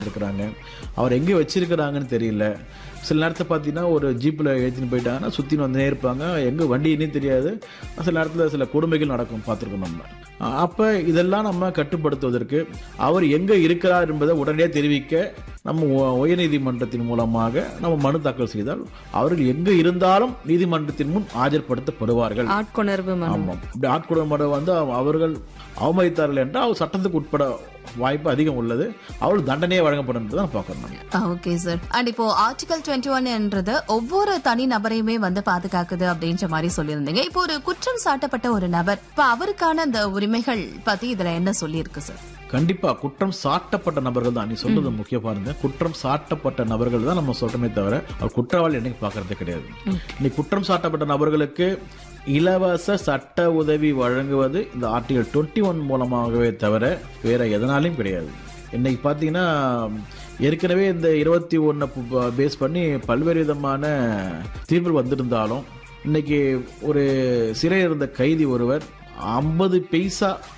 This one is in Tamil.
இருக்கிறாங்க அவர் எங்கே வச்சிருக்கிறாங்கன்னு தெரியல சில நேரத்தில் பார்த்தீங்கன்னா ஒரு ஜீப்பில் ஏற்றின்னு போயிட்டாங்கன்னா சுற்றின்னு வந்துனே இருப்பாங்க எங்கே வண்டின்னே தெரியாது சில நேரத்தில் சில கொடுமைகள் நடக்கும் பார்த்துருக்கோம் நம்ம அப்போ இதெல்லாம் நம்ம கட்டுப்படுத்துவதற்கு அவர் எங்கே இருக்கிறார் என்பதை உடனடியாக தெரிவிக்க நம்ம உ- உயர்நீதிமன்றத்தின் மூலமாக நம்ம மனு தாக்கல் செய்தால் அவர்கள் எங்கே இருந்தாலும் நீதிமன்றத்தின் முன் ஆஜர்படுத்தப்படுவார்கள் ஆட்கொணர்வு மனு ஆமாம் இப்படி ஆட்கொடுமட வந்து அவ- அவர்கள் அவமதித்தார்கள் என்றால் அவர் சட்டத்துக்கு உட்பட வாய்ப்பு அதிகம் உள்ளது அவர்கள் தண்டனையே வழங்கப்படும் என்று தான் பார்க்கணும் நம்ம. ஓகே சார் அண்ட் இப்போ ஆர்டிகல் டுவெண்ட்டி ஒன்ன்றது ஒவ்வொரு தனி நபரையுமே வந்து பாதுகாக்குது அப்படின்ற மாதிரி சொல்லியிருந்தீங்க இப்போ ஒரு குற்றம் சாட்டப்பட்ட ஒரு நபர் இப்ப அவருக்கான அந்த உரிமைகள் பத்தி இதுல என்ன சொல்லியிருக்கு சார் கண்டிப்பா குற்றம் சாட்டப்பட்ட நபர்கள் தான் நீ சொல்றது முக்கிய பாருங்க குற்றம் சாட்டப்பட்ட நபர்கள் தான் நம்ம சொல்றோமே தவிர அவர் குற்றவாளி என்னைக்கு பார்க்கறதே கிடையாது இன்னைக்கு குற்றம் சாட்டப்பட்ட நபர்களுக்கு இலவச சட்ட உதவி வழங்குவது இந்த ஆர்டிகல் டுவெண்ட்டி ஒன் மூலமாகவே தவிர வேற எதனாலையும் கிடையாது இன்னைக்கு பார்த்தீங்கன்னா ஏற்கனவே இந்த இருபத்தி ஒன்னை பேஸ் பண்ணி பல்வேறு விதமான தீர்ப்பு வந்திருந்தாலும் இன்னைக்கு ஒரு சிறையில் இருந்த கைதி ஒருவர் ஐம்பது பைசா